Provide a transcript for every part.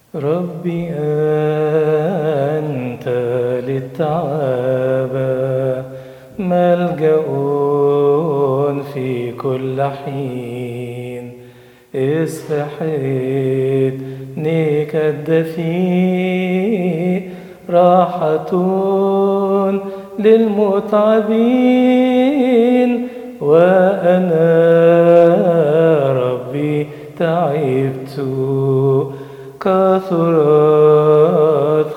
ربي أنت للتعب ملجأ في كل حين اسفحتني كالدفي راحة للمتعبين وأنا ربي تعبت كثرت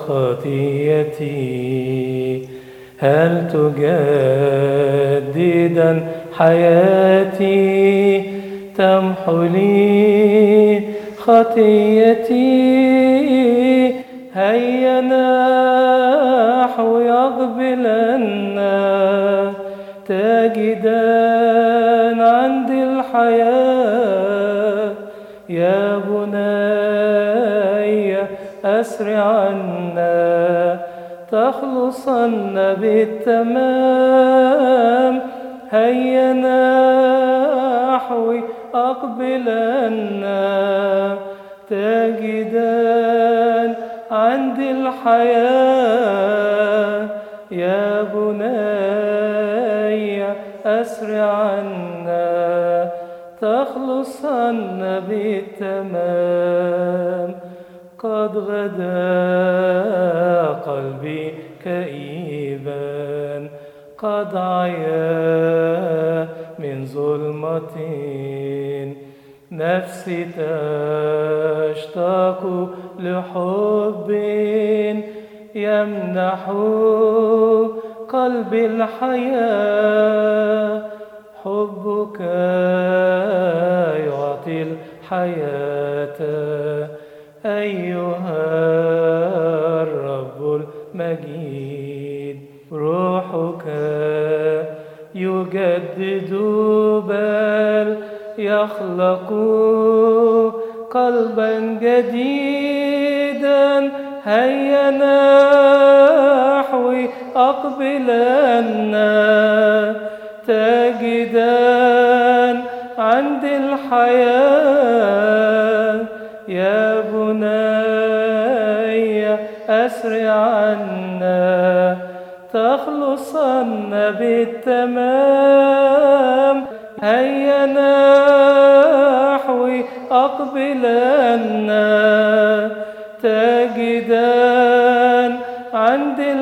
خطيتي هل تجددا حياتي تمحو لي خطيتي هيا نحو يقبلنا تجدا عندي الحياة يا بني أسرع عنا تخلصن بالتمام هيا نحوي أقبلنا تجدان عندي الحياة يا بني أسرع عنا تخلصن بالتمام قد غدا قلبي كئيبا قد عيا من ظلمة نفسي تشتاق لحب يمنح قلبي الحياة حبك يعطي الحياة أيها الرب المجيد روحك يجدد بل يخلق قلبا جديدا هيا نحوي أقبلنا تجدا عندي الحياة يا بني أسرع عنا تخلصن بالتمام هيا نحوي أقبلنا تجدا عندي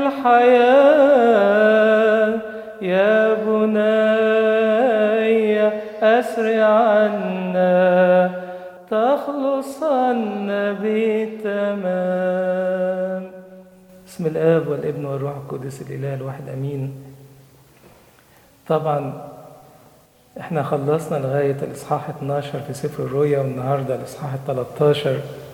الحياة يا بني أسرع عنا تخلصن بالتمام بسم الآب والابن والروح القدس الإله الواحد أمين طبعا احنا خلصنا لغاية الإصحاح 12 في سفر الرؤيا والنهاردة الإصحاح 13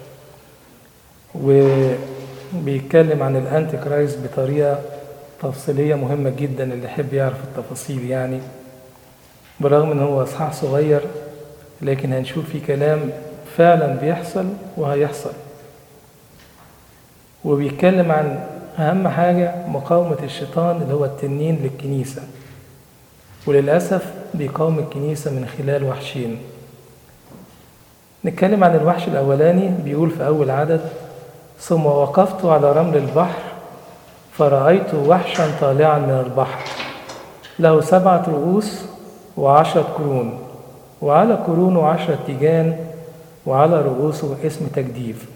وبيتكلم عن الأنتي كرايست بطريقة تفصيلية مهمة جدا اللي يحب يعرف التفاصيل يعني برغم ان هو إصحاح صغير لكن هنشوف فيه كلام فعلا بيحصل وهيحصل وبيتكلم عن أهم حاجة مقاومة الشيطان اللي هو التنين للكنيسة وللأسف بيقاوم الكنيسة من خلال وحشين نتكلم عن الوحش الأولاني بيقول في أول عدد ثم وقفت على رمل البحر فرأيت وحشا طالعا من البحر له سبعة رؤوس وعشرة قرون وعلى قرونه عشرة تيجان وعلى رؤوسه اسم تجديف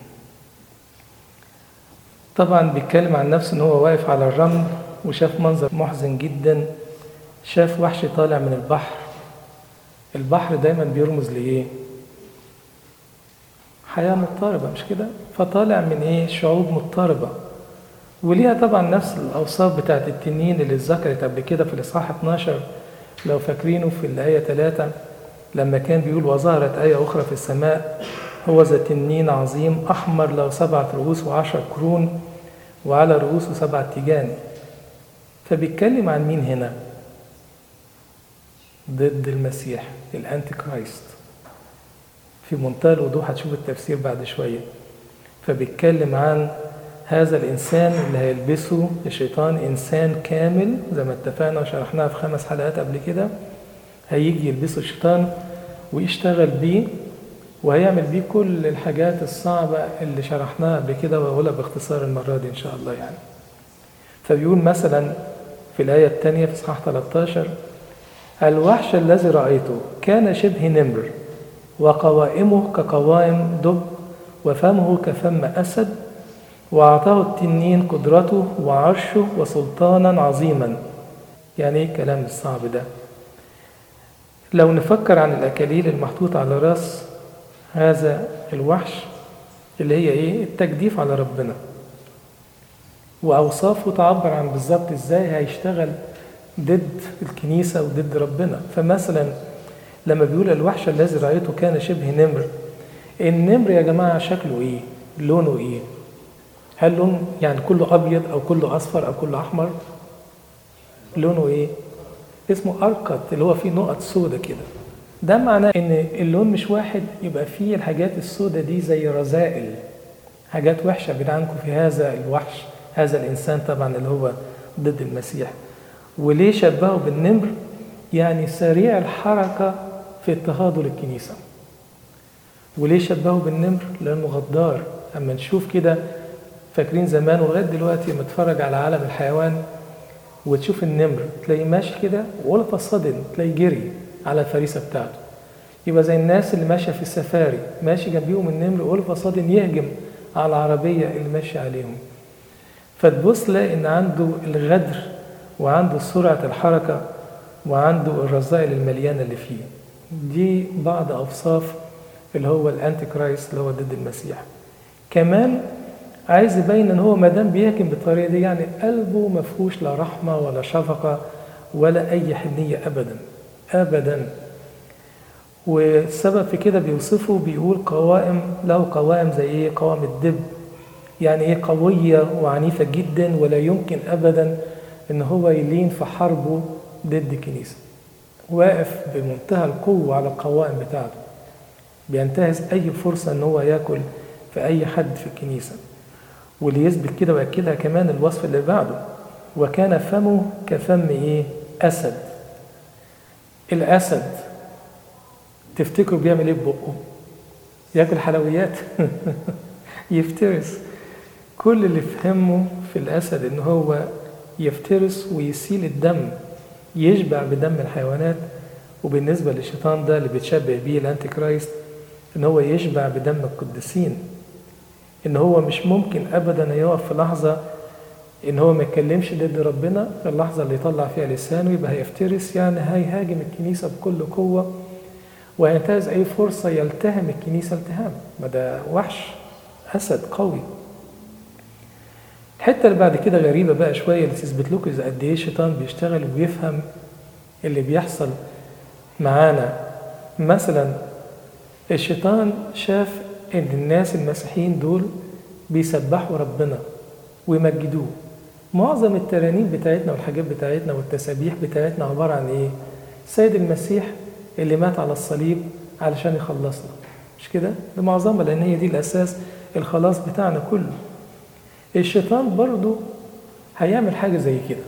طبعا بيتكلم عن نفسه ان هو واقف على الرمل وشاف منظر محزن جدا شاف وحش طالع من البحر البحر دايما بيرمز لايه حياة مضطربة مش كده فطالع من ايه شعوب مضطربة وليها طبعا نفس الاوصاف بتاعت التنين اللي اتذكرت قبل كده في الاصحاح 12 لو فاكرينه في الايه 3 لما كان بيقول وظهرت ايه اخرى في السماء هو ذا تنين عظيم احمر له سبعه رؤوس وعشر قرون وعلى رؤوسه سبعه تيجان فبيتكلم عن مين هنا ضد المسيح الانتي كرايست في منتهى الوضوح هتشوف التفسير بعد شويه فبيتكلم عن هذا الإنسان اللي هيلبسه الشيطان إنسان كامل زي ما اتفقنا وشرحناها في خمس حلقات قبل كده هيجي يلبسه الشيطان ويشتغل بيه وهيعمل بيه كل الحاجات الصعبة اللي شرحناها قبل كده وأقولها باختصار المرة دي إن شاء الله يعني فبيقول مثلا في الآية الثانية في إصحاح 13 الوحش الذي رأيته كان شبه نمر وقوائمه كقوائم دب وفمه كفم أسد وأعطاه التنين قدرته وعرشه وسلطانا عظيما يعني ايه الكلام الصعب ده لو نفكر عن الأكاليل المحطوطة على رأس هذا الوحش اللي هي ايه التجديف على ربنا وأوصافه تعبر عن بالظبط ازاي هيشتغل ضد الكنيسة وضد ربنا فمثلا لما بيقول الوحش الذي رأيته كان شبه نمر النمر يا جماعة شكله ايه لونه ايه هل لون يعني كله أبيض أو كله أصفر أو كله أحمر لونه ايه اسمه أرقط اللي هو فيه نقط سودة كده ده معناه ان اللون مش واحد يبقى فيه الحاجات السودة دي زي رذائل حاجات وحشة بعيد عنكم في هذا الوحش هذا الإنسان طبعا اللي هو ضد المسيح وليه شبهه بالنمر يعني سريع الحركة في اضطهاده للكنيسة وليه شبهه بالنمر لأنه غدار أما نشوف كده فاكرين زمان ولغاية دلوقتي متفرج على عالم الحيوان وتشوف النمر تلاقيه ماشي كده ولا فصدن تلاقيه جري على الفريسة بتاعته يبقى زي الناس اللي ماشية في السفاري ماشي جنبيهم النمر ولا فصدن يهجم على العربية اللي ماشي عليهم فتبص تلاقي إن عنده الغدر وعنده سرعة الحركة وعنده الرذائل المليانة اللي فيه دي بعض أوصاف اللي هو الأنتي كرايست اللي هو ضد المسيح كمان عايز يبين ان هو ما دام بيهجم بالطريقه دي يعني قلبه ما فيهوش لا رحمه ولا شفقه ولا اي حنيه ابدا ابدا والسبب في كده بيوصفه بيقول قوائم له قوائم زي ايه قوائم الدب يعني ايه قويه وعنيفه جدا ولا يمكن ابدا ان هو يلين في حربه ضد الكنيسه واقف بمنتهى القوه على القوائم بتاعته بينتهز اي فرصه ان هو ياكل في اي حد في الكنيسه واللي يثبت كده ويأكدها كمان الوصف اللي بعده وكان فمه كفم ايه اسد الاسد تفتكروا بيعمل ايه ببقه ياكل حلويات يفترس كل اللي فهمه في الاسد ان هو يفترس ويسيل الدم يشبع بدم الحيوانات وبالنسبة للشيطان ده اللي بيتشبه بيه الانتي كرايست ان هو يشبع بدم القديسين ان هو مش ممكن ابدا يقف في لحظه ان هو ما يتكلمش ضد ربنا في اللحظه اللي يطلع فيها لسانه يبقى هيفترس يعني هيهاجم الكنيسه بكل قوه وينتهز اي فرصه يلتهم الكنيسه التهام ما ده وحش اسد قوي الحته اللي بعد كده غريبه بقى شويه اللي تثبت لكم اذا قد ايه الشيطان بيشتغل وبيفهم اللي بيحصل معانا مثلا الشيطان شاف ان الناس المسيحيين دول بيسبحوا ربنا ويمجدوه معظم الترانيم بتاعتنا والحاجات بتاعتنا والتسابيح بتاعتنا عبارة عن ايه سيد المسيح اللي مات على الصليب علشان يخلصنا مش كده ده معظمها لان هي دي الاساس الخلاص بتاعنا كله الشيطان برضو هيعمل حاجة زي كده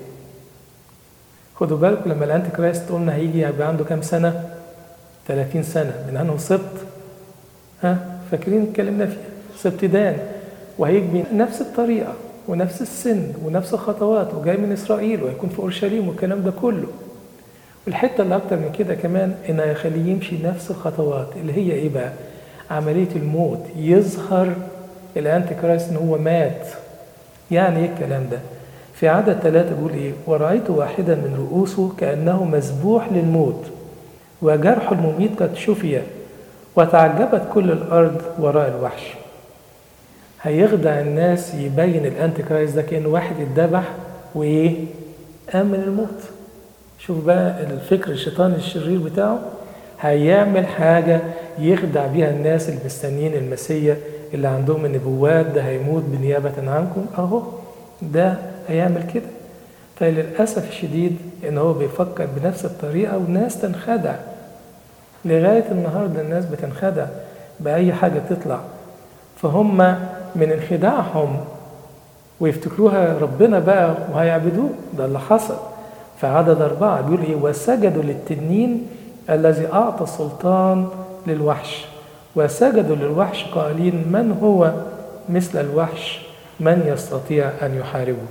خدوا بالكم لما الانتي كرايست قلنا هيجي هيبقى عنده كام سنة 30 سنة من انه سبط ها فاكرين اتكلمنا فيها سبتدان وهيجي نفس الطريقة ونفس السن ونفس الخطوات وجاي من إسرائيل وهيكون في أورشليم والكلام ده كله والحتة اللي أكتر من كده كمان إن هيخليه يمشي نفس الخطوات اللي هي إيه بقى؟ عملية الموت يظهر الأنتي كرايست إن هو مات يعني إيه الكلام ده؟ في عدد ثلاثة بيقول إيه؟ ورأيت واحدا من رؤوسه كأنه مذبوح للموت وجرح المميت قد شفي وتعجبت كل الأرض وراء الوحش هيخدع الناس يبين الأنتي كرايست ده كأنه واحد اتذبح وإيه؟ قام من الموت شوف بقى الفكر الشيطاني الشرير بتاعه هيعمل حاجة يخدع بيها الناس اللي مستنيين المسيا اللي عندهم النبوات ده هيموت بنيابة عنكم أهو ده هيعمل كده فللأسف الشديد إن هو بيفكر بنفس الطريقة والناس تنخدع لغاية النهاردة الناس بتنخدع بأي حاجة تطلع فهم من انخداعهم ويفتكروها ربنا بقى وهيعبدوه ده اللي حصل في عدد أربعة بيقول إيه وسجدوا للتنين الذي أعطى السلطان للوحش وسجدوا للوحش قائلين من هو مثل الوحش من يستطيع أن يحاربه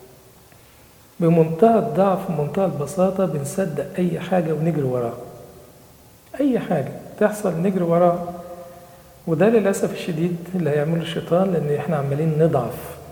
بمنتهى الضعف ومنتهى البساطة بنصدق أي حاجة ونجري وراها أي حاجة تحصل نجري وراها وده للأسف الشديد اللي هيعمله الشيطان لأن إحنا عمالين نضعف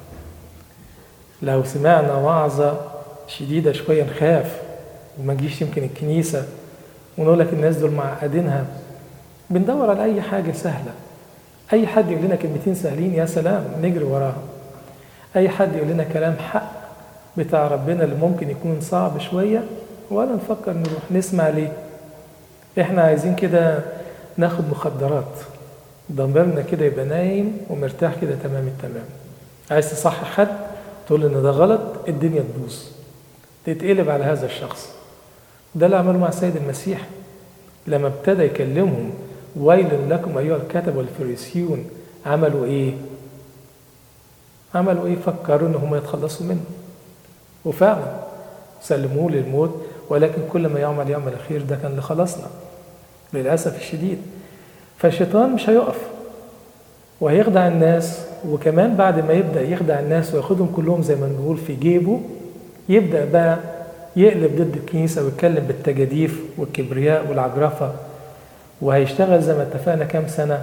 لو سمعنا وعظة شديدة شوية نخاف وما نجيش يمكن الكنيسة ونقول لك الناس دول معقدينها بندور على أي حاجة سهلة أي حد يقول لنا كلمتين سهلين يا سلام نجري وراها أي حد يقول لنا كلام حق بتاع ربنا اللي ممكن يكون صعب شوية ولا نفكر نروح نسمع ليه احنا عايزين كده ناخد مخدرات ضميرنا كده يبقى نايم ومرتاح كده تمام التمام عايز تصحح حد تقول ان ده غلط الدنيا تبوظ تتقلب على هذا الشخص ده اللي عمله مع السيد المسيح لما ابتدى يكلمهم ويل لكم ايها الكتب والفريسيون عملوا ايه عملوا ايه فكروا ان هم يتخلصوا منه وفعلا سلموه للموت ولكن كل ما يعمل يعمل الخير ده كان لخلاصنا للاسف الشديد فالشيطان مش هيقف وهيخدع الناس وكمان بعد ما يبدا يخدع الناس وياخدهم كلهم زي ما بنقول في جيبه يبدا بقى يقلب ضد الكنيسه ويتكلم بالتجاديف والكبرياء والعجرفه وهيشتغل زي ما اتفقنا كام سنه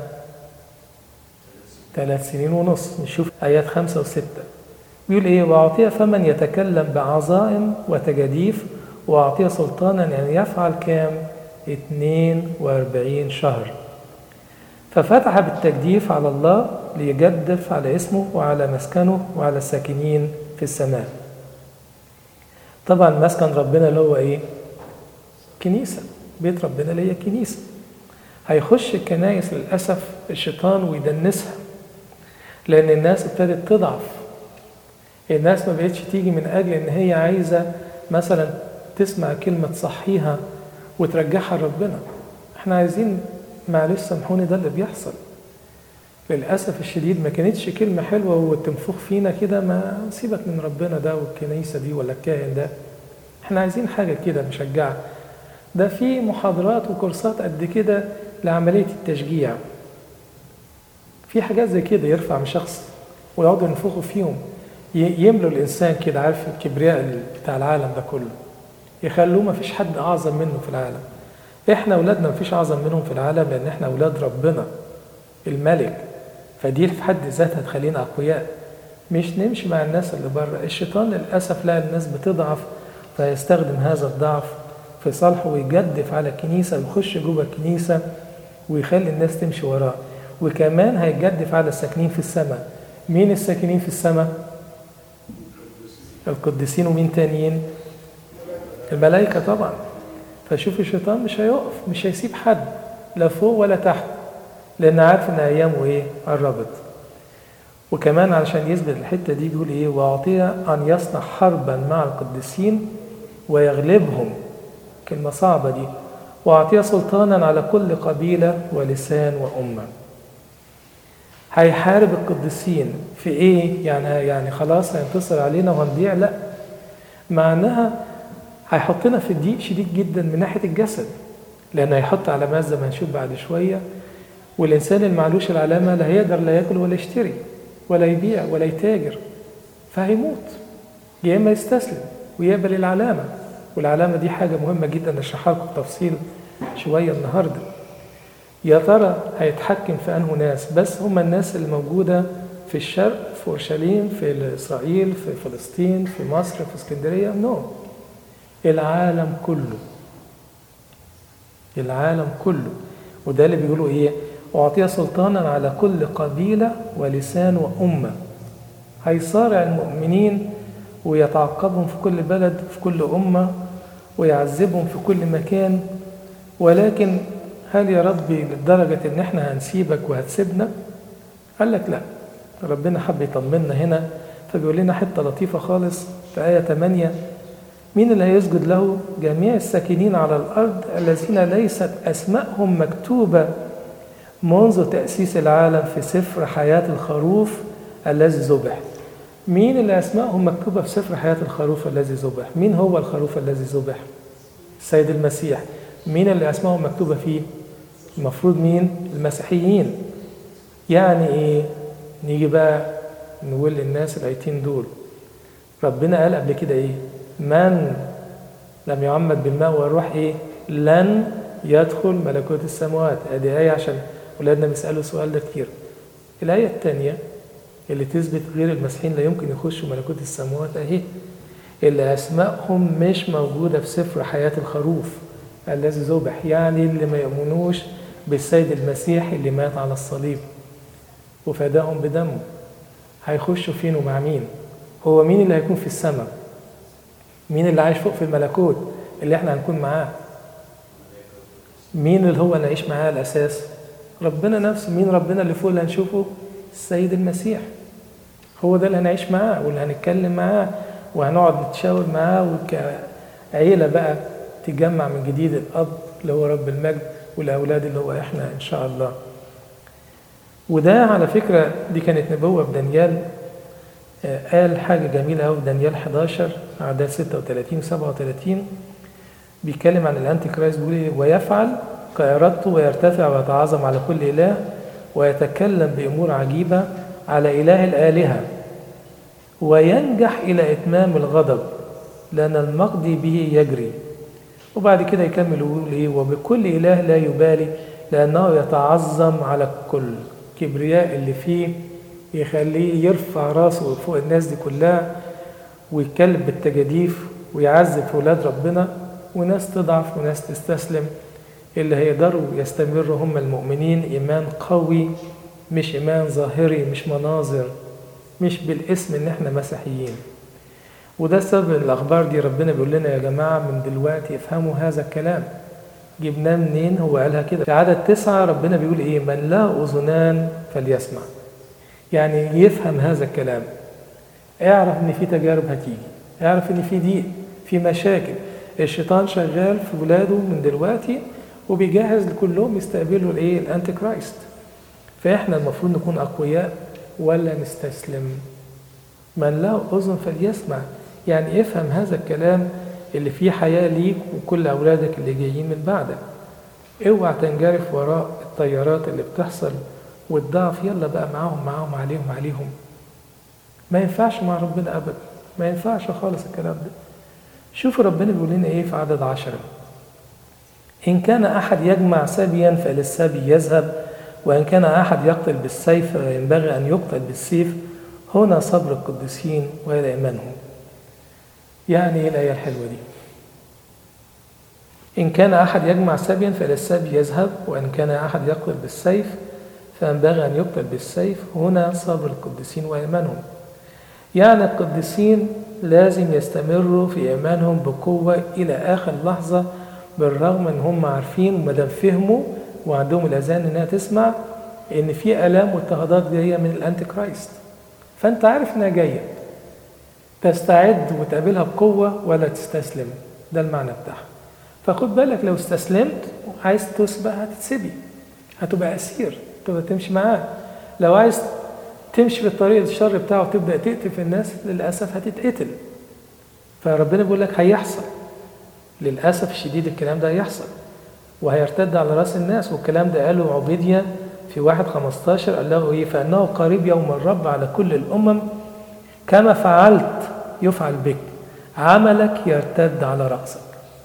ثلاث سنين ونص نشوف ايات خمسه وسته بيقول ايه واعطي فمن يتكلم بعظائم وتجاديف واعطي سلطانا ان يفعل كام 42 شهر ففتح بالتجديف على الله ليجدف على اسمه وعلى مسكنه وعلى الساكنين في السماء طبعا مسكن ربنا اللي هو ايه كنيسة بيت ربنا اللي هي كنيسة هيخش الكنايس للأسف الشيطان ويدنسها لأن الناس ابتدت تضعف الناس ما بقتش تيجي من أجل إن هي عايزة مثلا تسمع كلمة تصحيها وترجعها لربنا احنا عايزين معلش سامحوني ده اللي بيحصل للأسف الشديد ما كانتش كلمة حلوة وتنفخ فينا كده ما سيبك من ربنا ده والكنيسة دي ولا الكاهن ده احنا عايزين حاجة كده مشجعة ده في محاضرات وكورسات قد كده لعملية التشجيع في حاجات زي كده يرفع من شخص ويقعدوا ينفخوا فيهم يملوا الإنسان كده عارف الكبرياء بتاع العالم ده كله يخلوه ما فيش حد أعظم منه في العالم احنا اولادنا مفيش اعظم منهم في العالم لان احنا اولاد ربنا الملك فدي في حد ذاتها تخلينا اقوياء مش نمشي مع الناس اللي بره الشيطان للاسف لقى الناس بتضعف فيستخدم هذا الضعف في صالحه ويجدف على الكنيسه ويخش جوه الكنيسه ويخلي الناس تمشي وراه وكمان هيجدف على الساكنين في السماء مين الساكنين في السماء القديسين ومين تانيين الملائكه طبعا فشوف الشيطان مش هيقف مش هيسيب حد لا فوق ولا تحت لان عارف ان ايامه ايه قربت وكمان علشان يثبت الحته دي بيقول ايه واعطيه ان يصنع حربا مع القديسين ويغلبهم كلمه صعبه دي واعطيه سلطانا على كل قبيله ولسان وامه هيحارب القديسين في ايه يعني يعني خلاص هينتصر علينا وهنضيع لا معناها هيحطنا في ضيق شديد جدا من ناحيه الجسد لان هيحط علامات زي ما هنشوف بعد شويه والانسان اللي معلوش العلامه لا هيقدر لا ياكل ولا يشتري ولا يبيع ولا يتاجر فهيموت يا اما يستسلم ويقبل العلامه والعلامه دي حاجه مهمه جدا نشرحها لكم بتفصيل شويه النهارده يا ترى هيتحكم في انه ناس بس هم الناس اللي موجوده في الشرق في اورشليم في اسرائيل في فلسطين في مصر في اسكندريه نو no. العالم كله العالم كله وده اللي بيقولوا ايه اعطي سلطانا على كل قبيله ولسان وامه هيصارع المؤمنين ويتعقبهم في كل بلد في كل امه ويعذبهم في كل مكان ولكن هل يا ربي لدرجة إن إحنا هنسيبك وهتسيبنا؟ قال لك لا ربنا حب يطمنا هنا فبيقول لنا حتة لطيفة خالص في آية 8 مين اللي هيسجد له؟ جميع الساكنين على الأرض الذين ليست أسماءهم مكتوبة منذ تأسيس العالم في سفر حياة الخروف الذي ذبح. مين اللي أسماءهم مكتوبة في سفر حياة الخروف الذي ذبح؟ مين هو الخروف الذي ذبح؟ السيد المسيح. مين اللي أسمائهم مكتوبة فيه؟ المفروض مين المسيحيين يعني ايه نيجي بقى نقول للناس الايتين دول ربنا قال قبل كده ايه من لم يعمد بالماء والروح ايه لن يدخل ملكوت السماوات ادي ايه عشان ولادنا بيسالوا السؤال ده كتير الايه الثانيه اللي تثبت غير المسيحيين لا يمكن يخشوا ملكوت السماوات اهي اللي اسمائهم مش موجوده في سفر حياه الخروف الذي ذبح يعني اللي ما يؤمنوش بالسيد المسيح اللي مات على الصليب وفداهم بدمه هيخشوا فين ومع مين هو مين اللي هيكون في السماء مين اللي عايش فوق في الملكوت اللي احنا هنكون معاه مين اللي هو نعيش معاه الاساس ربنا نفسه مين ربنا اللي فوق اللي هنشوفه السيد المسيح هو ده اللي هنعيش معاه واللي هنتكلم معاه وهنقعد نتشاور معاه وكعيلة بقى تجمع من جديد الأب اللي هو رب المجد والأولاد اللي هو إحنا إن شاء الله وده على فكرة دي كانت نبوة في دانيال قال حاجة جميلة أوي في دانيال 11 أعداد 36 و 37 بيتكلم عن الأنتي كرايست بيقول إيه ويفعل كإرادته ويرتفع ويتعظم على كل إله ويتكلم بأمور عجيبة على إله الآلهة وينجح إلى إتمام الغضب لأن المقضي به يجري وبعد كده يكمل ويقول إيه وبكل إله لا يبالي لأنه يتعظم على الكل كبرياء اللي فيه يخليه يرفع راسه فوق الناس دي كلها ويتكلم بالتجاديف ويعذب في ولاد ربنا وناس تضعف وناس تستسلم اللي هيقدروا يستمروا هم المؤمنين إيمان قوي مش إيمان ظاهري مش مناظر مش بالاسم إن إحنا مسيحيين وده سبب الأخبار دي ربنا بيقول لنا يا جماعة من دلوقتي افهموا هذا الكلام جبناه منين هو قالها كده في عدد تسعة ربنا بيقول إيه من له أذنان فليسمع يعني يفهم هذا الكلام اعرف إن في تجارب هتيجي اعرف إن في ضيق في مشاكل الشيطان شغال في ولاده من دلوقتي وبيجهز لكلهم يستقبلوا الايه الانتي كرايست فاحنا المفروض نكون اقوياء ولا نستسلم من له اذن فليسمع يعني افهم هذا الكلام اللي فيه حياه ليك وكل اولادك اللي جايين من بعدك اوعى تنجرف وراء التيارات اللي بتحصل والضعف يلا بقى معاهم معاهم عليهم عليهم ما ينفعش مع ربنا ابدا ما ينفعش خالص الكلام ده شوفوا ربنا بيقول لنا ايه في عدد عشرة إن كان أحد يجمع سبيا فللسبي يذهب وإن كان أحد يقتل بالسيف فينبغي أن يقتل بالسيف هنا صبر القديسين وإلى إيمانهم يعني إيه الآية الحلوة دي إن كان أحد يجمع سبيا فللسبي يذهب وإن كان أحد يقتل بالسيف فينبغي أن يقتل بالسيف هنا صبر القديسين وإيمانهم يعني القديسين لازم يستمروا في إيمانهم بقوة إلى آخر لحظة بالرغم ان هم عارفين وما دام فهموا وعندهم الاذان انها تسمع ان في الام واضطهادات جايه من الانتي كرايست فانت عارف انها جايه تستعد وتقابلها بقوه ولا تستسلم ده المعنى بتاعها فخد بالك لو استسلمت وعايز تسبق هتتسبي هتبقى اسير تبقى تمشي معاه لو عايز تمشي في الطريق الشر بتاعه وتبدا تقتل في الناس للاسف هتتقتل فربنا بيقول لك هيحصل للأسف الشديد الكلام ده هيحصل وهيرتد على رأس الناس والكلام ده قاله عبيديا في واحد 15 قال له إيه فإنه قريب يوم الرب على كل الأمم كما فعلت يفعل بك عملك يرتد على رأسك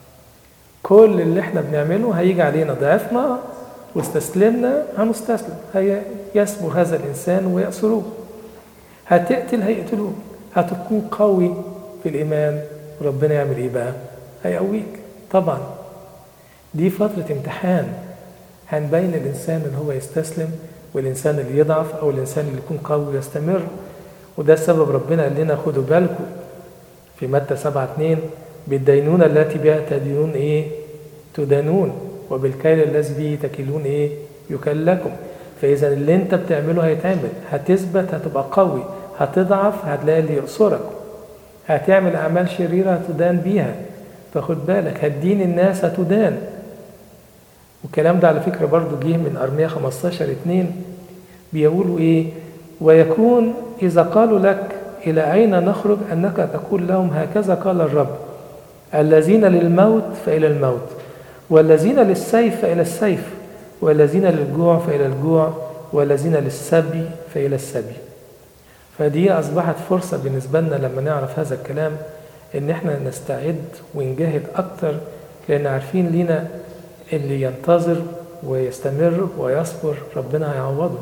كل اللي احنا بنعمله هيجي علينا ضعفنا واستسلمنا هنستسلم هي يسبو هذا الإنسان ويأسروه هتقتل هيقتلوه هتكون قوي في الإيمان ربنا يعمل إيه بقى؟ هيقويك طبعا دي فترة امتحان هنبين الإنسان اللي هو يستسلم والإنسان اللي يضعف أو الإنسان اللي يكون قوي ويستمر وده السبب ربنا قال لنا خدوا بالكم في متى 7 2 بالدينونة التي بها تدينون إيه؟ تدانون وبالكيل الذي به تكلون إيه؟ يكلكم فإذا اللي أنت بتعمله هيتعمل هتثبت هتبقى قوي هتضعف هتلاقي اللي يقصرك هتعمل أعمال شريرة هتدان بيها فخد بالك هتدين الناس هتدان والكلام ده على فكرة برضو جه من أرمية 15 2 بيقولوا إيه ويكون إذا قالوا لك إلى أين نخرج أنك تقول لهم هكذا قال الرب الذين للموت فإلى الموت والذين للسيف فإلى السيف والذين للجوع فإلى الجوع والذين للسبي فإلى السبي فدي أصبحت فرصة بالنسبة لنا لما نعرف هذا الكلام إن إحنا نستعد ونجاهد أكتر لأن عارفين لينا اللي ينتظر ويستمر ويصبر ربنا هيعوضه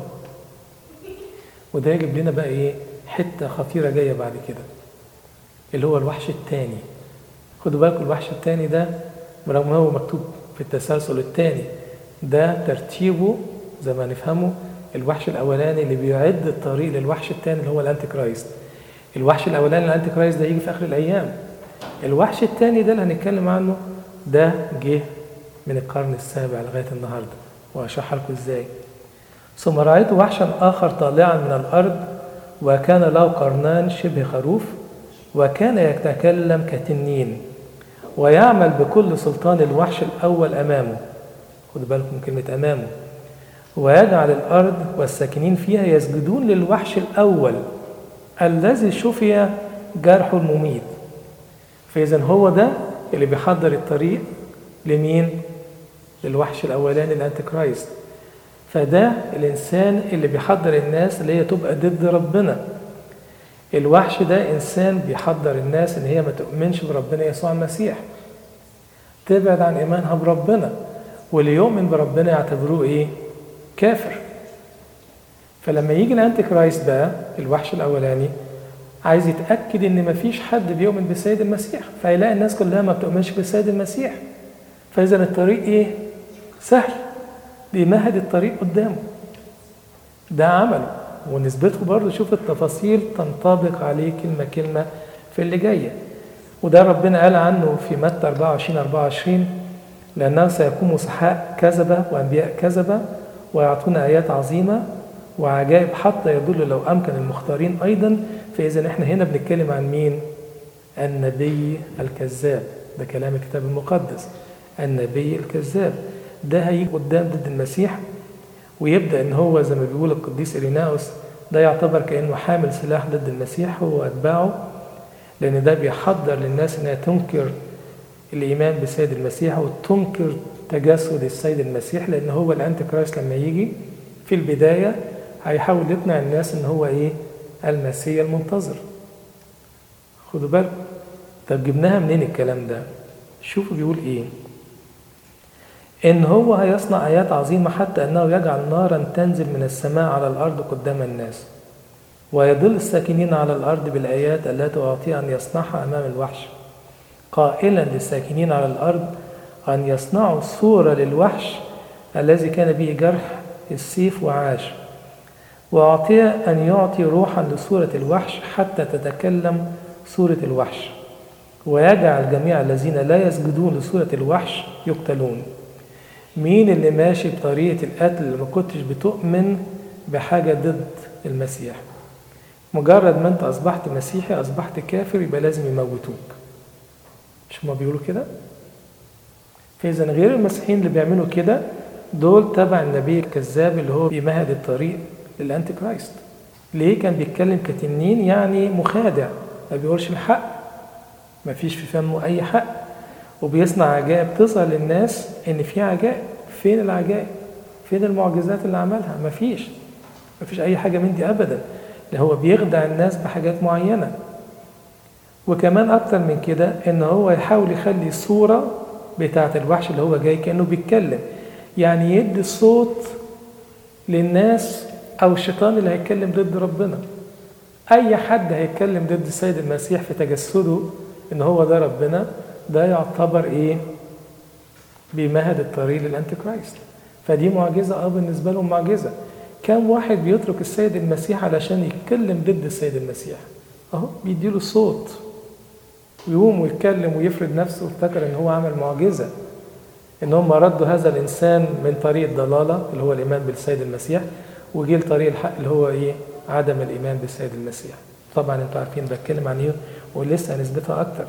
وده يجيب لنا بقى إيه حتة خطيرة جاية بعد كده اللي هو الوحش الثاني خدوا بالكم الوحش الثاني ده برغم هو مكتوب في التسلسل الثاني ده ترتيبه زي ما نفهمه الوحش الاولاني اللي بيعد الطريق للوحش الثاني اللي هو الانتي كرايست الوحش الاولاني الانتي كرايست ده يجي في اخر الايام الوحش الثاني ده اللي هنتكلم عنه ده جه من القرن السابع لغايه النهارده وهشرح لكم ازاي ثم رايت وحشا اخر طالعا من الارض وكان له قرنان شبه خروف وكان يتكلم كتنين ويعمل بكل سلطان الوحش الأول أمامه خدوا بالكم من كلمة أمامه ويجعل الأرض والساكنين فيها يسجدون للوحش الأول الذي شفي جرحه المميت فإذا هو ده اللي بيحضر الطريق لمين؟ للوحش الأولاني الأنتي كرايست فده الإنسان اللي بيحضر الناس اللي هي تبقى ضد ربنا الوحش ده إنسان بيحضر الناس إن هي ما تؤمنش بربنا يسوع المسيح تبعد عن إيمانها بربنا واللي يؤمن بربنا يعتبروه إيه؟ كافر فلما يجي الأنتي كرايست بقى الوحش الأولاني عايز يتأكد إن مفيش حد بيؤمن بالسيد المسيح فيلاقي الناس كلها ما بتؤمنش بالسيد المسيح فإذا الطريق إيه؟ سهل بيمهد الطريق قدامه ده عمله ونسبته برضه شوف التفاصيل تنطبق عليه كلمة كلمة في اللي جاية وده ربنا قال عنه في متى 24 24 لأنه سيكون مسحاء كذبة وأنبياء كذبة ويعطون آيات عظيمة وعجائب حتى يدل لو أمكن المختارين أيضا فإذا إحنا هنا بنتكلم عن مين؟ النبي الكذاب ده كلام الكتاب المقدس النبي الكذاب ده هيجي قدام ضد المسيح ويبدا ان هو زي ما بيقول القديس إريناوس ده يعتبر كانه حامل سلاح ضد المسيح هو اتباعه لان ده بيحضر للناس انها تنكر الايمان بالسيد المسيح وتنكر تجسد السيد المسيح لان هو الانتي كرايست لما يجي في البدايه هيحاول يقنع الناس ان هو ايه المسيح المنتظر خدوا بالكم طب جبناها منين الكلام ده شوفوا بيقول ايه إن هو هيصنع آيات عظيمة حتى أنه يجعل نارا تنزل من السماء على الأرض قدام الناس ويضل الساكنين على الأرض بالآيات التي أعطي أن يصنعها أمام الوحش قائلا للساكنين على الأرض أن يصنعوا صورة للوحش الذي كان به جرح السيف وعاش وأعطي أن يعطي روحا لصورة الوحش حتى تتكلم صورة الوحش ويجعل جميع الذين لا يسجدون لصورة الوحش يقتلون مين اللي ماشي بطريقة القتل اللي ما كنتش بتؤمن بحاجة ضد المسيح مجرد ما انت أصبحت مسيحي أصبحت كافر يبقى لازم يموتوك مش هما بيقولوا كده فإذا غير المسيحيين اللي بيعملوا كده دول تبع النبي الكذاب اللي هو بيمهد الطريق للأنتي كرايست ليه كان بيتكلم كتنين يعني مخادع ما بيقولش الحق ما فيش في فمه أي حق وبيصنع عجائب تظهر للناس ان في عجائب فين العجائب فين المعجزات اللي عملها مفيش مفيش اي حاجه من دي ابدا ده هو بيخدع الناس بحاجات معينه وكمان اكتر من كده ان هو يحاول يخلي الصوره بتاعه الوحش اللي هو جاي كانه بيتكلم يعني يدي الصوت للناس او الشيطان اللي هيتكلم ضد ربنا اي حد هيتكلم ضد السيد المسيح في تجسده ان هو ده ربنا ده يعتبر ايه بيمهد الطريق للانتي كرايست فدي معجزه اه بالنسبه لهم معجزه كم واحد بيترك السيد المسيح علشان يتكلم ضد السيد المسيح اهو بيديله الصوت ويقوم ويتكلم ويفرد نفسه وافتكر ان هو عمل معجزه ان هم ردوا هذا الانسان من طريق الضلاله اللي هو الايمان بالسيد المسيح وجه لطريق الحق اللي هو ايه عدم الايمان بالسيد المسيح طبعا انتوا عارفين بتكلم عن ايه ولسه هنثبتها اكتر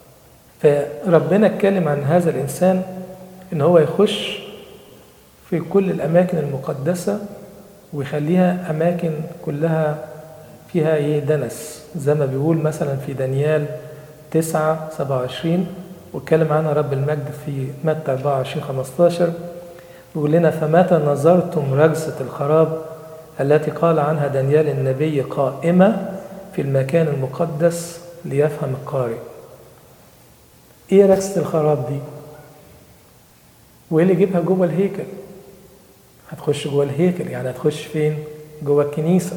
فربنا اتكلم عن هذا الإنسان إن هو يخش في كل الأماكن المقدسة ويخليها أماكن كلها فيها إيه دنس زي ما بيقول مثلا في دانيال 9 27 واتكلم عنها رب المجد في متى 24 15 يقول لنا فمتى نظرتم رجسة الخراب التي قال عنها دانيال النبي قائمة في المكان المقدس ليفهم القارئ ايه رجسة الخراب دي وايه اللي يجيبها جوه الهيكل هتخش جوه الهيكل يعني هتخش فين جوه الكنيسة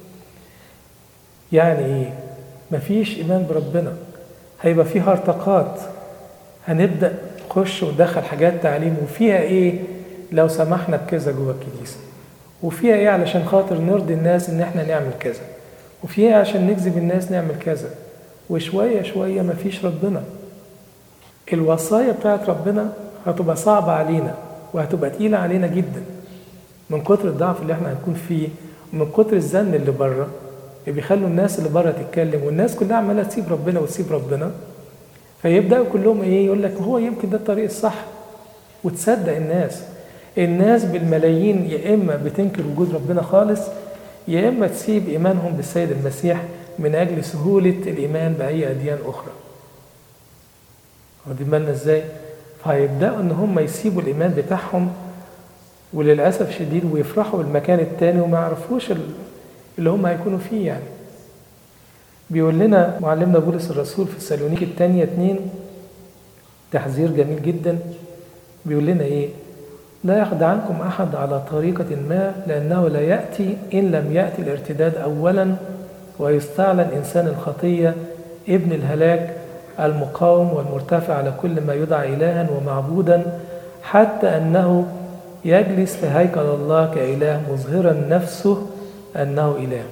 يعني ايه مفيش ايمان بربنا هيبقى فيها ارتقاط هنبدأ نخش وندخل حاجات تعليم وفيها ايه لو سمحنا بكذا جوه الكنيسة وفيها ايه علشان خاطر نرضي الناس ان احنا نعمل كذا وفيها ايه عشان نجذب الناس نعمل كذا وشوية شوية مفيش ربنا الوصايا بتاعت ربنا هتبقى صعبة علينا وهتبقى تقيلة علينا جدا من كتر الضعف اللي احنا هنكون فيه ومن كتر الزن اللي بره اللي بيخلوا الناس اللي بره تتكلم والناس كلها عمالة تسيب ربنا وتسيب ربنا فيبدأوا كلهم ايه يقول لك هو يمكن ده الطريق الصح وتصدق الناس الناس بالملايين يا إما بتنكر وجود ربنا خالص يا إما تسيب إيمانهم بالسيد المسيح من أجل سهولة الإيمان بأي أديان أخرى واخدين بالنا إزاي؟ فهيبدأوا إن هم يسيبوا الإيمان بتاعهم وللأسف شديد ويفرحوا بالمكان التاني وما يعرفوش اللي هم هيكونوا فيه يعني بيقول لنا معلمنا بولس الرسول في السالونيك الثانية اتنين تحذير جميل جدا بيقول لنا ايه لا يخدعنكم أحد على طريقة ما لأنه لا يأتي إن لم يأتي الارتداد أولا ويستعلن إنسان الخطية ابن الهلاك المقاوم والمرتفع على كل ما يدعى إلها ومعبودا حتى أنه يجلس في هيكل الله كإله مظهرا نفسه أنه إله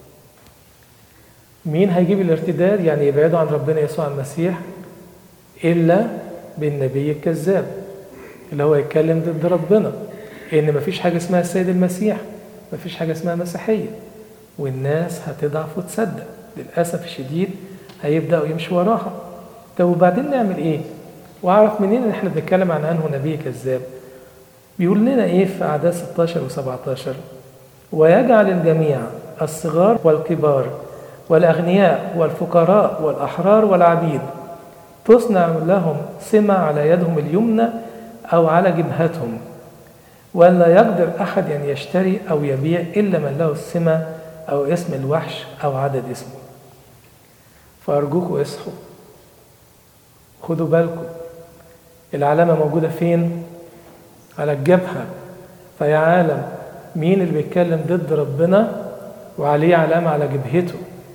مين هيجيب الارتداد يعني يبعدوا عن ربنا يسوع المسيح إلا بالنبي الكذاب اللي هو يتكلم ضد ربنا ان مفيش حاجه اسمها السيد المسيح مفيش حاجه اسمها مسيحيه والناس هتضعف وتصدق للاسف الشديد هيبداوا يمشوا وراها طب وبعدين نعمل ايه واعرف منين ان احنا بنتكلم عن انه نبي كذاب بيقول لنا ايه في اعداد 16 و17 ويجعل الجميع الصغار والكبار والاغنياء والفقراء والاحرار والعبيد تصنع لهم سمة على يدهم اليمنى أو على جبهتهم ولا يقدر أحد أن يشتري أو يبيع إلا من له السمة أو اسم الوحش أو عدد اسمه فأرجوكوا اصحوا خدوا بالكم العلامة موجودة فين؟ على الجبهة فيا عالم مين اللي بيتكلم ضد ربنا وعليه علامة على جبهته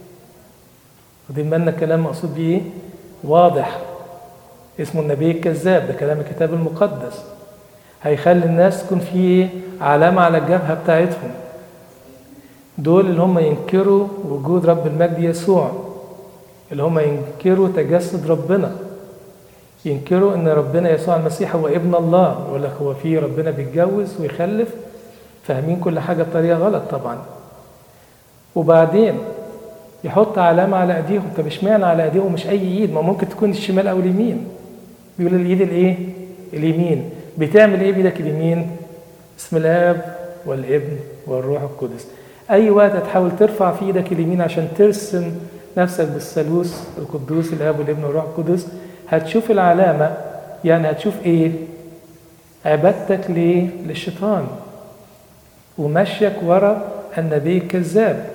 واخدين بالنا الكلام مقصود بيه ايه؟ واضح اسمه النبي الكذاب ده كلام الكتاب المقدس هيخلي الناس تكون في علامة على الجبهة بتاعتهم دول اللي هم ينكروا وجود رب المجد يسوع اللي هم ينكروا تجسد ربنا ينكروا ان ربنا يسوع المسيح هو ابن الله يقول لك هو في ربنا بيتجوز ويخلف فاهمين كل حاجة بطريقة غلط طبعا وبعدين يحط علامة على ايديهم طب اشمعنى على ايديهم مش اي ايد ما ممكن تكون الشمال او اليمين بيقول الايد الايه اليمين بتعمل ايه بايدك اليمين اسم الاب والابن والروح القدس اي وقت هتحاول ترفع في ايدك اليمين عشان ترسم نفسك بالثالوث القدوس الاب والابن والروح القدس هتشوف العلامة يعني هتشوف ايه عبادتك ليه للشيطان ومشيك ورا النبي الكذاب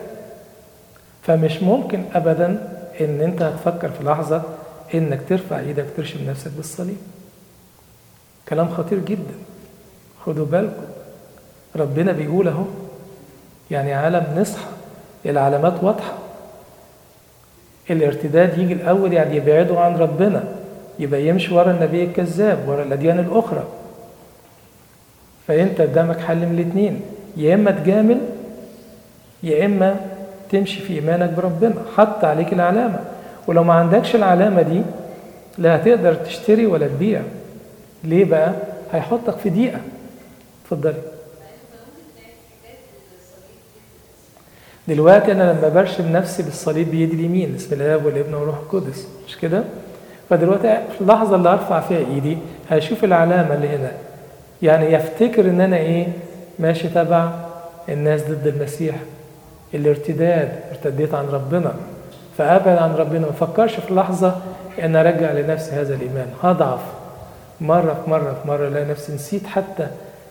فمش ممكن ابدا ان انت هتفكر في لحظه انك ترفع ايدك ترشم نفسك بالصليب كلام خطير جدا خدوا بالكم ربنا بيقول اهو يعني عالم نصحى العلامات واضحه الارتداد يجي الاول يعني يبعدوا عن ربنا يبقى يمشي ورا النبي الكذاب ورا الاديان الاخرى فانت قدامك حل من الاثنين يا اما تجامل يا اما تمشي في ايمانك بربنا حط عليك العلامه ولو ما عندكش العلامه دي لا هتقدر تشتري ولا تبيع ليه بقى هيحطك في ضيقه اتفضلي دلوقتي انا لما برشم نفسي بالصليب بايدي اليمين بسم الله والابن والروح القدس مش كده فدلوقتي في اللحظه اللي ارفع فيها ايدي هشوف العلامه اللي هنا يعني يفتكر ان انا ايه ماشي تبع الناس ضد المسيح الارتداد ارتديت عن ربنا فابعد عن ربنا ما افكرش في لحظه ان ارجع لنفسي هذا الايمان هضعف مره في مره في مره الاقي نفسي نسيت حتى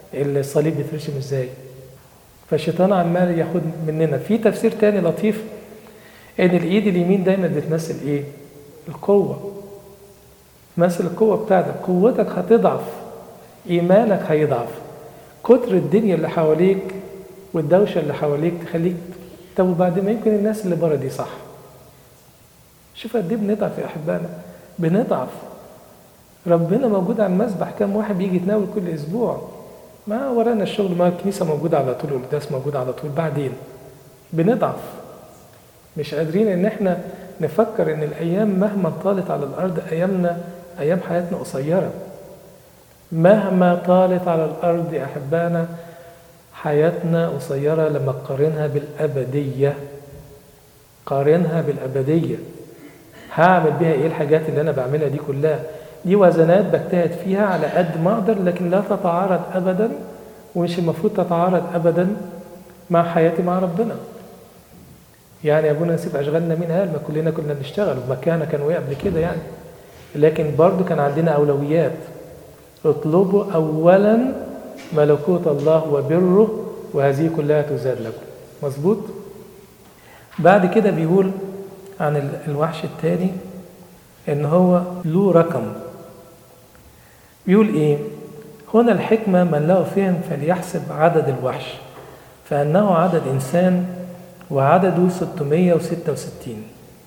الصليب بيترسم ازاي فالشيطان عمال ياخد مننا في تفسير تاني لطيف ان الايد اليمين دايما بتمثل ايه القوه تمثل القوه بتاعتك قوتك هتضعف ايمانك هيضعف كتر الدنيا اللي حواليك والدوشه اللي حواليك تخليك طب وبعد ما يمكن الناس اللي بره دي صح شوف قد ايه بنضعف يا احبائنا بنضعف ربنا موجود على المسبح كم واحد بيجي يتناول كل اسبوع ما ورانا الشغل ما الكنيسه موجوده على طول والقداس موجود على طول بعدين بنضعف مش قادرين ان احنا نفكر ان الايام مهما طالت على الارض ايامنا ايام حياتنا قصيره مهما طالت على الارض يا احبانا حياتنا قصيره لما تقارنها بالابديه قارنها بالابديه هعمل بيها ايه الحاجات اللي انا بعملها دي كلها دي وزنات بجتهد فيها على قد ما اقدر لكن لا تتعارض ابدا ومش المفروض تتعارض ابدا مع حياتي مع ربنا يعني ابونا نسيب اشغالنا مين قال ما كلنا كنا بنشتغل ومكاننا كان وقع قبل كده يعني لكن برضو كان عندنا اولويات اطلبوا اولا ملكوت الله وبره وهذه كلها تزاد لكم مظبوط بعد كده بيقول عن الوحش الثاني ان هو له رقم بيقول ايه هنا الحكمة من له فهم فليحسب عدد الوحش فأنه عدد إنسان وعدده 666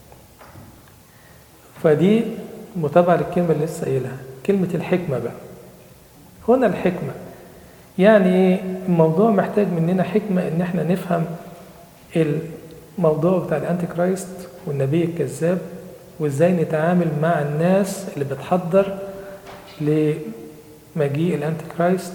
فدي متابعة للكلمة اللي لسه قايلها كلمة الحكمة بقى هنا الحكمة يعني ايه الموضوع محتاج مننا حكمة ان احنا نفهم الموضوع بتاع الانتي كرايست والنبي الكذاب وازاي نتعامل مع الناس اللي بتحضر لمجيء الانتي كرايست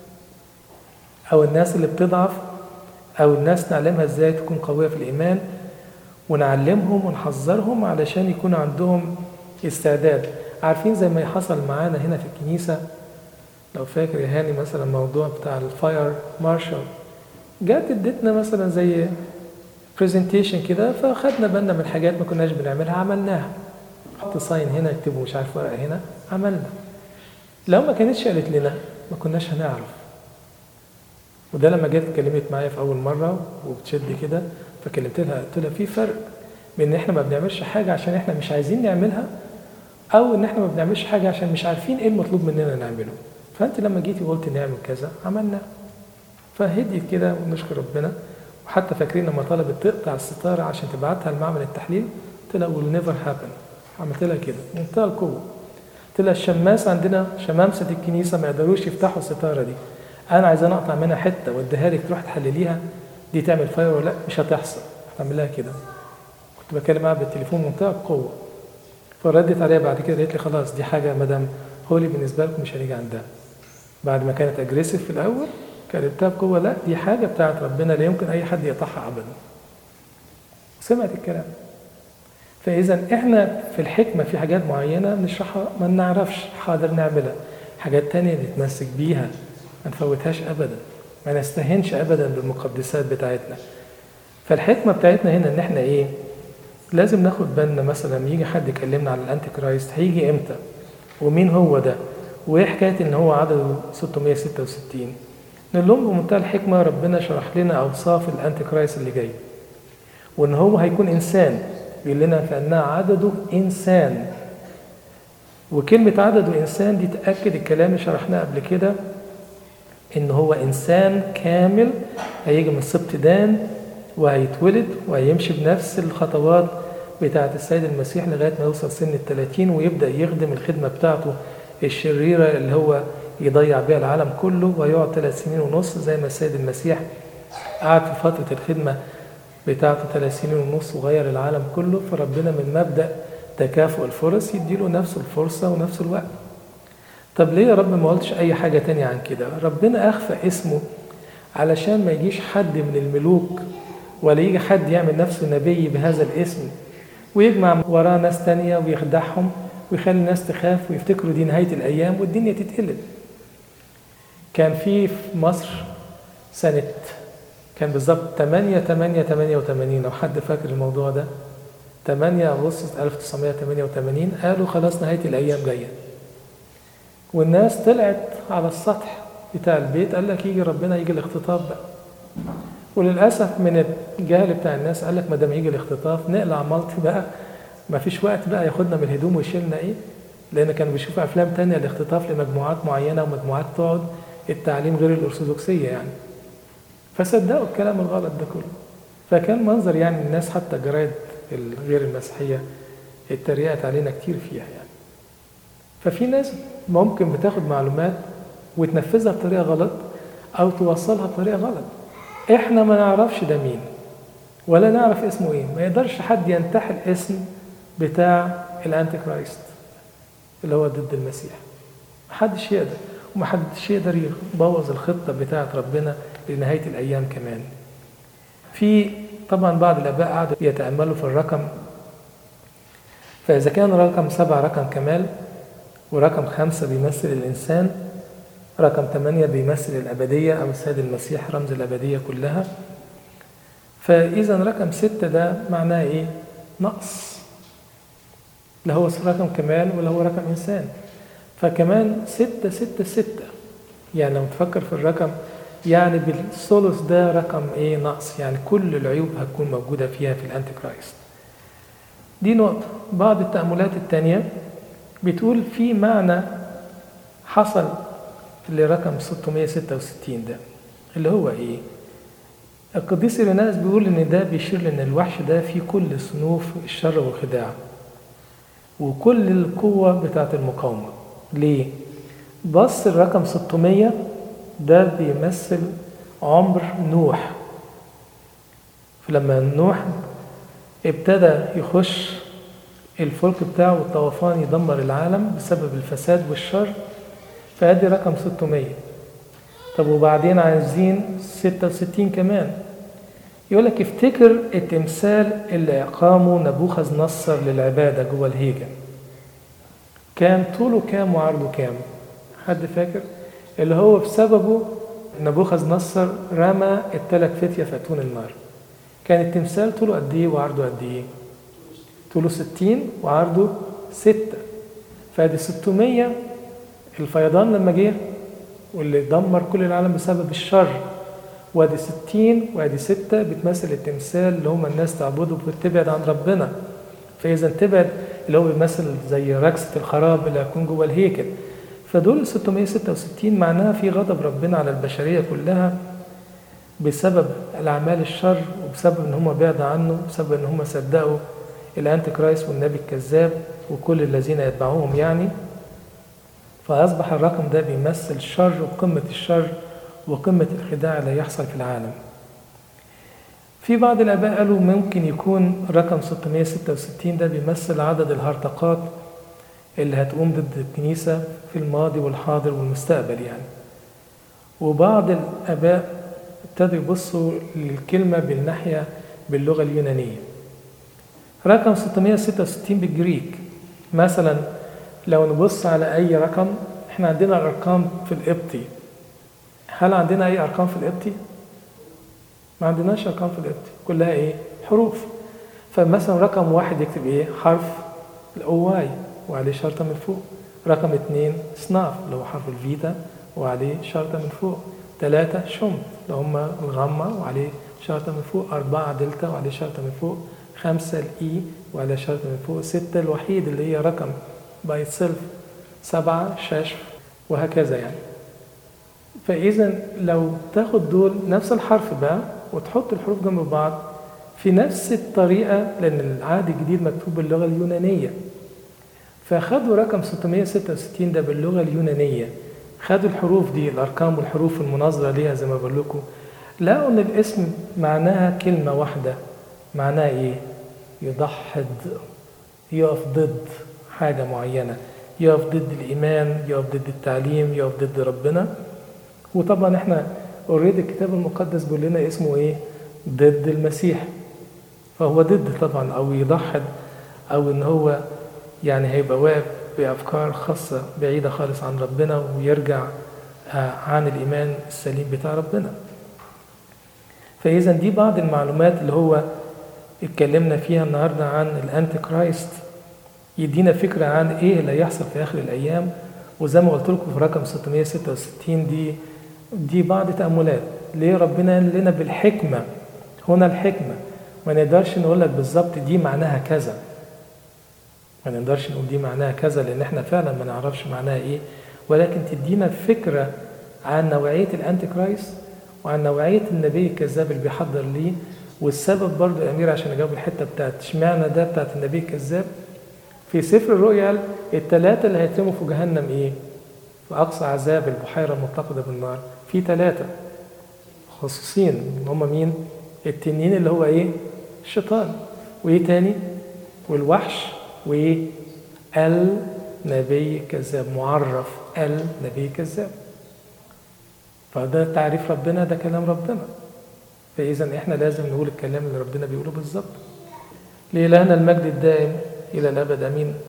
او الناس اللي بتضعف او الناس نعلمها ازاي تكون قويه في الايمان ونعلمهم ونحذرهم علشان يكون عندهم استعداد عارفين زي ما حصل معانا هنا في الكنيسه لو فاكر يا هاني مثلا الموضوع بتاع الفاير مارشال جات ادتنا مثلا زي برزنتيشن كده فاخدنا بالنا من حاجات ما كناش بنعملها عملناها حط ساين هنا اكتبه مش عارف ورقه هنا عملنا لو ما كانتش قالت لنا ما كناش هنعرف وده لما جت اتكلمت معايا في اول مره وبتشد كده فكلمت لها قلت لها في فرق بين ان احنا ما بنعملش حاجه عشان احنا مش عايزين نعملها او ان احنا ما بنعملش حاجه عشان مش عارفين ايه المطلوب مننا نعمله فانت لما جيتي وقلت نعمل كذا عملنا فهديت كده ونشكر ربنا وحتى فاكرين لما طلبت تقطع الستاره عشان تبعتها لمعمل التحليل قلت لها will never happen عملت لها كده منتهى القوه قلت لها الشماس عندنا شمامسه الكنيسه ما يقدروش يفتحوا الستاره دي انا عايز انا اقطع منها حته واديها لك تروح تحلليها دي تعمل فاير ولا لا مش هتحصل هتعمل لها كده كنت بكلم معاها بالتليفون منتهى القوه فردت عليها بعد كده قالت لي خلاص دي حاجه مدام هولي بالنسبه لكم مش هنيجي عندها بعد ما كانت اجريسيف في الاول كلمتها بقوه لا دي حاجه بتاعت ربنا لا يمكن اي حد يقطعها ابدا سمعت الكلام فاذا احنا في الحكمه في حاجات معينه بنشرحها ما نعرفش حاضر نعملها حاجات تانية نتمسك بيها ما نفوتهاش ابدا ما نستهنش ابدا بالمقدسات بتاعتنا فالحكمه بتاعتنا هنا ان احنا ايه لازم ناخد بالنا مثلا يجي حد يكلمنا على الانتي كرايست هيجي امتى ومين هو ده وايه حكايه ان هو عدده 666 نقول لهم بمنتهى الحكمه ربنا شرح لنا اوصاف الانتي كرايست اللي جاي وان هو هيكون انسان بيقول لنا فانها عدده انسان وكلمه عدده انسان دي تاكد الكلام اللي شرحناه قبل كده ان هو انسان كامل هيجي من سبط دان وهيتولد وهيمشي بنفس الخطوات بتاعة السيد المسيح لغاية ما يوصل سن الثلاثين ويبدأ يخدم الخدمة بتاعته الشريرة اللي هو يضيع بها العالم كله ويقعد ثلاث سنين ونص زي ما السيد المسيح قعد في فترة الخدمة بتاعته ثلاث سنين ونص وغير العالم كله فربنا من مبدأ تكافؤ الفرص يديله نفس الفرصة ونفس الوقت طب ليه يا رب ما قلتش أي حاجة تانية عن كده ربنا أخفى اسمه علشان ما يجيش حد من الملوك ولا يجي حد يعمل نفسه نبي بهذا الاسم ويجمع وراه ناس تانية ويخدعهم ويخلي الناس تخاف ويفتكروا دي نهاية الأيام والدنيا تتقلب كان في في مصر سنة كان بالظبط 8 8 88 لو حد فاكر الموضوع ده 8 أغسطس 1988 قالوا خلاص نهاية الأيام جاية والناس طلعت على السطح بتاع البيت قال لك يجي ربنا يجي الاختطاف بقى وللاسف من الجهل بتاع الناس قال لك ما دام يجي الاختطاف نقلع مالتي بقى ما فيش وقت بقى ياخدنا من الهدوم ويشيلنا ايه لان كانوا بيشوفوا افلام تانية الاختطاف لمجموعات معينه ومجموعات تقعد التعليم غير الارثوذكسيه يعني فصدقوا الكلام الغلط ده كله فكان منظر يعني الناس حتى جرايد الغير المسيحيه اتريقت علينا كتير فيها يعني ففي ناس ممكن بتاخد معلومات وتنفذها بطريقه غلط او توصلها بطريقه غلط احنا ما نعرفش ده مين ولا نعرف اسمه ايه ما يقدرش حد ينتحل اسم بتاع الانتي كرايست اللي هو ضد المسيح محدش يقدر ومحدش يقدر يبوظ الخطه بتاعه ربنا لنهايه الايام كمان في طبعا بعض الاباء قعدوا يتاملوا في الرقم فاذا كان رقم سبعه رقم كمال ورقم خمسه بيمثل الانسان رقم ثمانيه بيمثل الابديه او السيد المسيح رمز الابديه كلها فاذا رقم سته ده معناه ايه؟ نقص لا هو رقم كمال ولا هو رقم انسان فكمان ستة ستة ستة يعني لو تفكر في الرقم يعني بالثلث ده رقم ايه نقص يعني كل العيوب هتكون موجودة فيها في الانتي كرايست دي نقطة بعض التأملات التانية بتقول في معنى حصل لرقم 666 ده اللي هو ايه القديس إيريناس بيقول ان ده بيشير لان الوحش ده فيه كل صنوف الشر والخداع وكل القوة بتاعت المقاومة ليه؟ بص الرقم 600 ده بيمثل عمر نوح فلما نوح ابتدى يخش الفلك بتاعه والطوفان يدمر العالم بسبب الفساد والشر فادي رقم 600 طب وبعدين عايزين 66 كمان يقول لك افتكر التمثال اللي أقامه نبوخذ نصر للعبادة جوه الهيكل كان طوله كام وعرضه كام حد فاكر اللي هو بسببه نبوخذ نصر رمى الثلاث فتية في أتون النار كان التمثال طوله قد ايه وعرضه قد ايه طوله 60 وعرضه 6 فادي 600 الفيضان لما جه واللي دمر كل العالم بسبب الشر وادي 60 وادي 6 بتمثل التمثال اللي هم الناس تعبده وبتبعد عن ربنا فاذا تبعد اللي هو بيمثل زي ركسة الخراب اللي هيكون جوه الهيكل فدول 666 معناها في غضب ربنا على البشرية كلها بسبب الأعمال الشر وبسبب إن هم بعدوا عنه وبسبب إن هم صدقوا الأنتي كرايست والنبي الكذاب وكل الذين يتبعوهم يعني فأصبح الرقم ده بيمثل الشر وقمة الشر وقمة الخداع اللي هيحصل في العالم في بعض الآباء قالوا ممكن يكون رقم 666 ده بيمثل عدد الهرطقات اللي هتقوم ضد الكنيسة في الماضي والحاضر والمستقبل يعني وبعض الآباء ابتدوا يبصوا للكلمة بالناحية باللغة اليونانية رقم 666 بالجريك مثلا لو نبص على أي رقم احنا عندنا الأرقام في القبطي هل عندنا أي أرقام في القبطي؟ ما عندناش أرقام في القبطي كلها إيه؟ حروف فمثلا رقم واحد يكتب إيه؟ حرف الأواي وعليه شرطة من فوق رقم اثنين صناف اللي هو حرف الفيتا وعليه شرطة من فوق ثلاثة شم اللي هم الغمة وعليه شرطة من فوق أربعة دلتا وعليه شرطة من فوق خمسة الإي وعليه شرطة من فوق ستة الوحيد اللي هي رقم باي سيلف سبعة ششف وهكذا يعني فإذا لو تاخد دول نفس الحرف بقى وتحط الحروف جنب بعض في نفس الطريقة لأن العهد الجديد مكتوب باللغة اليونانية فخدوا رقم 666 ده باللغة اليونانية خدوا الحروف دي الأرقام والحروف المناظرة ليها زي ما بقول لكم لقوا إن الاسم معناها كلمة واحدة معناها إيه؟ يضحد يقف ضد حاجة معينة يقف ضد الإيمان يقف ضد التعليم يقف ضد ربنا وطبعا احنا اوريدي الكتاب المقدس بيقول لنا اسمه ايه ضد المسيح فهو ضد طبعا او يضحد او ان هو يعني هيبقى واقف بافكار خاصه بعيده خالص عن ربنا ويرجع عن الايمان السليم بتاع ربنا فاذا دي بعض المعلومات اللي هو اتكلمنا فيها النهارده عن الانتي كرايست يدينا فكره عن ايه اللي هيحصل في اخر الايام وزي ما قلت لكم في رقم 666 دي دي بعض تأملات ليه ربنا قال لنا بالحكمة هنا الحكمة ما نقدرش نقول لك بالظبط دي معناها كذا ما نقدرش نقول دي معناها كذا لأن احنا فعلا ما نعرفش معناها ايه ولكن تدينا فكرة عن نوعية الأنتي كرايست وعن نوعية النبي الكذاب اللي بيحضر ليه والسبب برضو يا أمير عشان أجاوب الحتة بتاعت اشمعنى ده بتاعت النبي الكذاب في سفر الرؤيا قال الثلاثة اللي هيترموا في جهنم إيه؟ في أقصى عذاب البحيرة المتقدة بالنار في ثلاثة خصوصين هم مين؟ التنين اللي هو إيه؟ الشيطان وإيه تاني؟ والوحش وإيه؟ النبي الكذاب معرف النبي الكذاب فده تعريف ربنا ده كلام ربنا فإذا إحنا لازم نقول الكلام اللي ربنا بيقوله بالظبط لإلهنا المجد الدائم إلى الأبد أمين